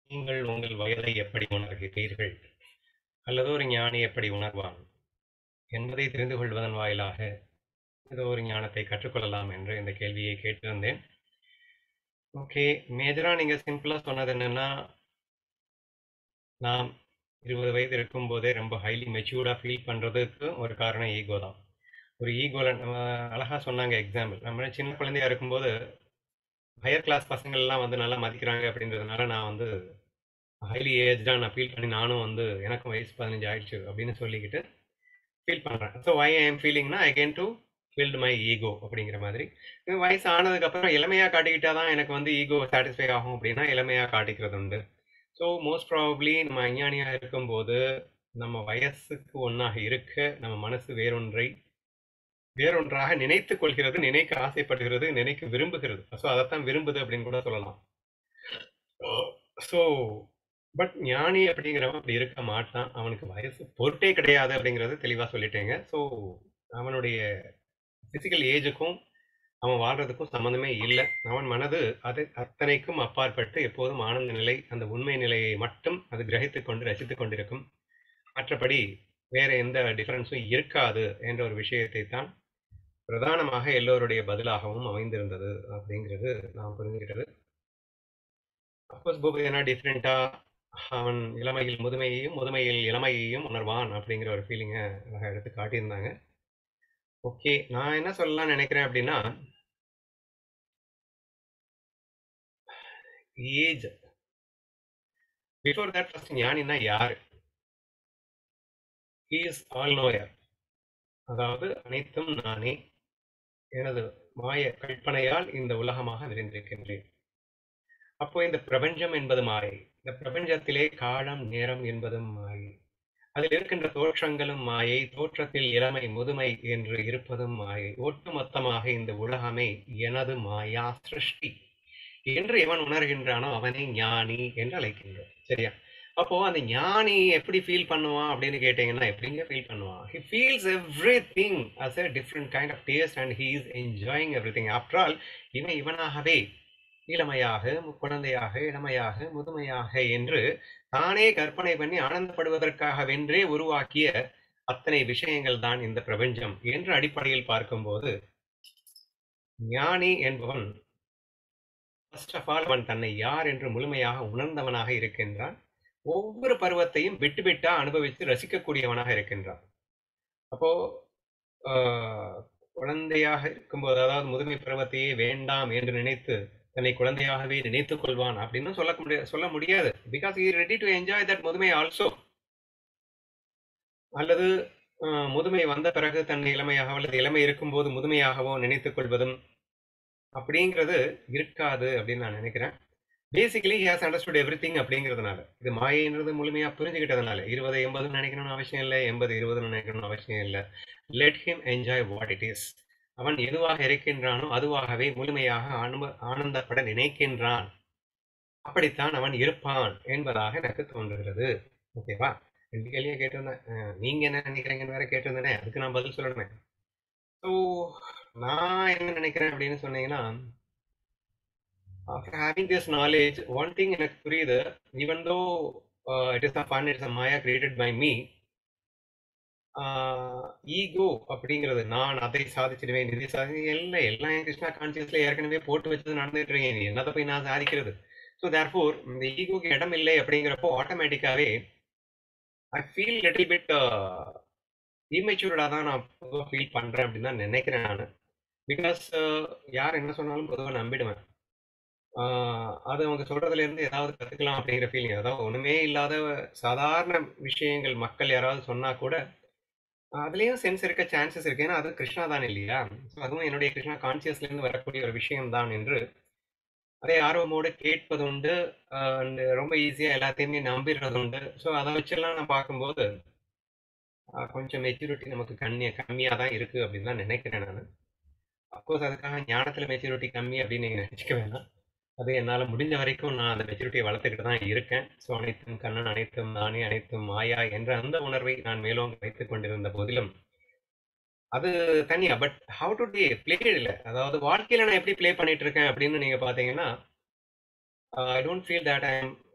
நீங்கள் உங்கள் வயதை எப்படி உணர்கிறீர்கள் அல்லது ஒரு ஞானி எப்படி உணர்வான் என்பதை தெரிந்து கொள்வதன் வாயிலாக ஏதோ ஒரு ஞானத்தை கற்றுக்கொள்ளலாம் என்று இந்த கேள்வியை கேட்டிருந்தேன் ஓகே மேஜரா நீங்க சிம்பிளா சொன்னது என்னன்னா நாம் இருபது வயது இருக்கும்போதே ரொம்ப ஹைலி மெச்சூர்டா ஃபீல் பண்றதுக்கு ஒரு காரணம் ஈகோ தான் ஒரு ஈகோல நம்ம அழகா சொன்னாங்க எக்ஸாம்பிள் நம்ம சின்ன குழந்தையா இருக்கும்போது ஹையர் கிளாஸ் பசங்கள் எல்லாம் வந்து நல்லா மதிக்கிறாங்க அப்படின்றதுனால நான் வந்து ஹைலி ஏஜ்டா நான் ஃபீல் பண்ணி நானும் வந்து எனக்கும் வயசு பதினஞ்சு ஆயிடுச்சு அப்படின்னு சொல்லிக்கிட்டு ஃபீல் பண்றேன் ஸோ வை ஐ எம் ஃபீலிங்னா I can to felt my ego அப்படிங்கிற மாதிரி இது வயசு ஆனதுக்கப்புறம் இளமையாக காட்டிக்கிட்டா தான் எனக்கு வந்து ஈகோ சாட்டிஸ்ஃபை ஆகும் அப்படின்னா இளமையாக காட்டிக்கிறது உண்டு ஸோ மோஸ்ட் ப்ராபப்ளி நம்ம அஞ்ஞானியாக இருக்கும்போது நம்ம வயசுக்கு ஒன்றாக இருக்க நம்ம மனசு வேறொன்றை வேறொன்றாக நினைத்து கொள்கிறது நினைக்க ஆசைப்படுகிறது நினைக்க விரும்புகிறது ஸோ அதைத்தான் விரும்புது அப்படின்னு கூட சொல்லலாம் ஸோ பட் ஞானி அப்படிங்கிறவன் அப்படி இருக்க மாட்டான் அவனுக்கு வயசு பொருட்டே கிடையாது அப்படிங்கிறது தெளிவாக சொல்லிட்டேங்க ஸோ அவனுடைய ஃபிசிக்கல் ஏஜுக்கும் அவன் வாழ்றதுக்கும் சம்மந்தமே இல்லை அவன் மனது அது அத்தனைக்கும் அப்பாற்பட்டு எப்போதும் ஆனந்த நிலை அந்த உண்மை நிலையை மட்டும் அது கிரகித்து கொண்டு ரசித்து கொண்டிருக்கும் மற்றபடி வேற எந்த டிஃபரன்ஸும் இருக்காது என்ற ஒரு விஷயத்தை தான் பிரதானமாக எல்லோருடைய பதிலாகவும் அமைந்திருந்தது அப்படிங்கிறது நான் புரிஞ்சுக்கிட்டது அப்கோர்ஸ் பூபதினா டிஃப்ரெண்டா அவன் இளமையில் முதுமையையும் முதுமையில் இளமையையும் உணர்வான் அப்படிங்கிற ஒரு ஃபீலிங்கை அழகாக எடுத்து காட்டியிருந்தாங்க ஓகே நான் என்ன சொல்லலாம்னு நினைக்கிறேன் அப்படின்னா ஏஜ் பிஃபோர் தட் ஃபர்ஸ்ட் ஞானின்னா யாரு இஸ் ஆல் நோயர் அதாவது அனைத்தும் நானே எனது மாய கற்பனையால் இந்த உலகமாக விரிந்திருக்கின்றேன் அப்போ இந்த பிரபஞ்சம் என்பது மாயை இந்த பிரபஞ்சத்திலே காலம் நேரம் என்பதும் மாயை அதில் இருக்கின்ற தோற்றங்களும் மாயை தோற்றத்தில் இளமை முதுமை என்று இருப்பதும் மாயை ஒட்டுமொத்தமாக இந்த உலகமே எனது மாயா சிருஷ்டி என்று எவன் உணர்கின்றானோ அவனை ஞானி என்று அழைக்கின்றான் சரியா அப்போ அந்த ஞானி எப்படி ஃபீல் பண்ணுவான் அப்படின்னு கேட்டீங்கன்னா எப்படிங்க ஃபீல் பண்ணுவான் he feels everything as a different kind of taste and he is enjoying everything after all இவன் இவனாகவே இளமையாக குழந்தையாக இளமையாக முதுமையாக என்று தானே கற்பனை பண்ணி ஆனந்தப்படுவதற்காக வென்றே உருவாக்கிய அத்தனை விஷயங்கள் தான் இந்த பிரபஞ்சம் என்ற அடிப்படையில் பார்க்கும்போது ஞானி என்பவன் ஃபர்ஸ்ட் ஆஃப் ஆல் அவன் தன்னை யார் என்று முழுமையாக உணர்ந்தவனாக இருக்கின்றான் ஒவ்வொரு பருவத்தையும் விட்டு விட்டா அனுபவித்து ரசிக்கக்கூடியவனாக இருக்கின்றான் அப்போ குழந்தையாக இருக்கும்போது அதாவது முதுமை பருவத்தையே வேண்டாம் என்று நினைத்து தன்னை குழந்தையாகவே நினைத்துக் கொள்வான் அப்படின்னு சொல்ல முடியாது சொல்ல முடியாது because he ready to enjoy that முதுமை ஆல்சோ அல்லது முதுமை வந்த பிறகு தன்னை இளமையாக அல்லது இளமை இருக்கும்போது முதுமையாகவோ நினைத்துக் கொள்வதும் அப்படிங்கிறது இருக்காது அப்படின்னு நான் நினைக்கிறேன் basically has understood everything அப்படிங்கிறதுனால இது மாயன்றது முழுமையாக புரிஞ்சுக்கிட்டதுனால இருபது எண்பதுன்னு நினைக்கணும்னு அவசியம் இல்லை எண்பது இருபதுன்னு நினைக்கணும்னு அவசியம் இல்லை let him enjoy what it is அவன் எதுவாக இருக்கின்றானோ அதுவாகவே முழுமையாக அனுப ஆனந்தப்பட நினைக்கின்றான் அப்படித்தான் அவன் இருப்பான் என்பதாக எனக்கு தோன்றுகிறது ஓகேவா ரெண்டு கேள்வியை கேட்டிருந்தேன் நீங்க என்ன நினைக்கிறீங்கன்னு வேற கேட்டிருந்தேனே அதுக்கு நான் பதில் சொல்லணுமே ஸோ நான் என்ன நினைக்கிறேன் அப்படின்னு சொன்னீங்கன்னா after having this knowledge, one thing எனக்கு புரியுது even though uh, it is a fun, it is a maya created by me, ego அப்படிங்கிறது நான் அதை சாதிச்சிடுவேன் இதை சாதி எல்லாம் எல்லாம் என் கிருஷ்ணா கான்சியஸ்ல ஏற்கனவே போட்டு வச்சது நடந்துட்டு இருக்கேன் என்னதை போய் நான் சாதிக்கிறது ஸோ தேர்ஃபோர் இந்த ஈகோக்கு இடம் இல்லை அப்படிங்கிறப்போ ஆட்டோமேட்டிக்காவே ஐ ஃபீல் லிட்டில் பிட் இமெச்சூர்டாக தான் நான் பொதுவாக ஃபீல் பண்ணுறேன் அப்படின்னு தான் நினைக்கிறேன் நான் பிகாஸ் யார் என்ன சொன்னாலும் பொதுவாக நம்பிடுவேன் அது அவங்க சொல்றதுல இருந்து ஏதாவது கத்துக்கலாம் அப்படிங்கிற ஃபீலிங் அதாவது ஒண்ணுமே இல்லாத சாதாரண விஷயங்கள் மக்கள் யாராவது சொன்னா கூட அதுலயும் சென்ஸ் இருக்க சான்சஸ் இருக்கு ஏன்னா அது கிருஷ்ணா தான் இல்லையா அதுவும் என்னுடைய கிருஷ்ணா கான்சியஸ்ல இருந்து வரக்கூடிய ஒரு விஷயம் தான் என்று அதே ஆர்வமோடு கேட்பதுண்டு அண்ட் ரொம்ப ஈஸியா எல்லாத்தையுமே நம்பிடுறது உண்டு ஸோ அதை வச்செல்லாம் நான் பார்க்கும்போது கொஞ்சம் மெச்சூரிட்டி நமக்கு கம்மியா கம்மியா தான் இருக்கு அப்படின்னு தான் நினைக்கிறேன் நான் அப்கோர்ஸ் அதுக்காக ஞானத்துல மெச்சூரிட்டி கம்மி அப்படின்னு நீங்க நினைச்சுக்க வேணாம் அது என்னால் முடிஞ்ச வரைக்கும் நான் அந்த மெச்சூரிட்டியை வளர்த்துக்கிட்டு தான் இருக்கேன் ஸோ அனைத்தும் கண்ணன் அனைத்தும் நானே அனைத்தும் மாயா என்ற அந்த உணர்வை நான் மேலோங்க வைத்துக் கொண்டிருந்த போதிலும் அது தனியா but how today play இல்லை அதாவது வாழ்க்கையில நான் எப்படி ப்ளே பண்ணிட்டு இருக்கேன் அப்படின்னு நீங்க பாத்தீங்கன்னா I don't feel that I am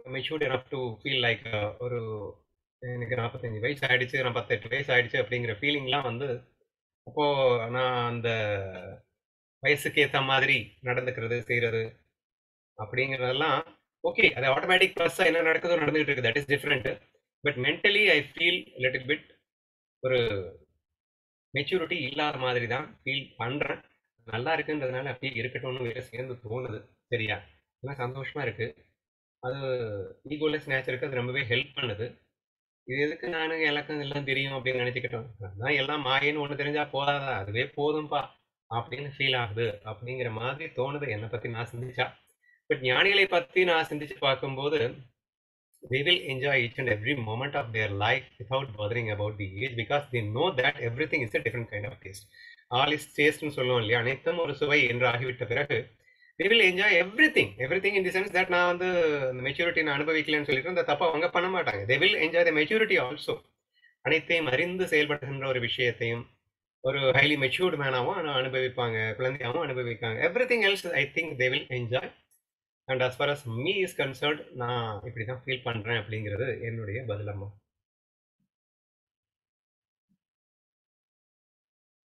matured enough to feel like ஒரு எனக்கு நாற்பத்தஞ்சு வயசு ஆயிடுச்சு நாற்பத்தெட்டு வயசு ஆயிடுச்சு அப்படிங்கிற ஃபீலிங்லாம் வந்து அப்போ நான் அந்த வயசுக்கு ஏற்ற மாதிரி நடந்துக்கிறது செய்கிறது அப்படிங்கிறதெல்லாம் ஓகே அது ஆட்டோமேட்டிக் ப்ளஸ்ஸாக என்ன நடக்குதோ நடந்துகிட்டு இருக்கு that is different but mentally I feel little bit ஒரு மெச்சூரிட்டி இல்லாத மாதிரி தான் ஃபீல் பண்ணுறேன் நல்லா இருக்குன்றதுனால அப்படியே இருக்கட்டும்னு வேற சேர்ந்து தோணுது சரியா எல்லாம் சந்தோஷமா இருக்கு அது ஈகோலெஸ் நேச்சருக்கு அது ரொம்பவே ஹெல்ப் பண்ணுது இது எதுக்கு நானு எனக்கும் எல்லாம் தெரியும் அப்படின்னு நினைச்சுக்கிட்டோம் அதான் எல்லாம் மாயன்னு ஒன்று தெரிஞ்சா போதாதா அதுவே போதும்பா அப்படின்னு ஃபீல் ஆகுது அப்படிங்கிற மாதிரி தோணுது என்னை பத்தி நான் சிந்திச்சா பட் ஞானிகளை பத்தி நான் சிந்திச்சு பார்க்கும்போது they will enjoy each and every moment of their life without bothering about the age because they know that everything is a different kind of taste. All is taste னு சொல்லுவோம் இல்லையா அனைத்தும் ஒரு சுவை என்று ஆகிவிட்ட பிறகு they will enjoy everything everything in the sense that நான் வந்து அந்த மெச்சூரிட்டி நான் அனுபவிக்கலன்னு சொல்லிட்டு அந்த தப்பை அவங்க பண்ண மாட்டாங்க they will enjoy the maturity also அனைத்தையும் அறிந்து செயல்படுகின்ற ஒரு விஷயத்தையும் ஒரு ஹைலி மெச்சூர்டு மேனாவும் அனுபவிப்பாங்க குழந்தையாவும் அனுபவிப்பாங்க everything else I think they will enjoy and as far as me is concerned நான் இப்படி தான் ஃபீல் பண்ணுறேன் அப்படிங்கிறது என்னுடைய பதிலம்மா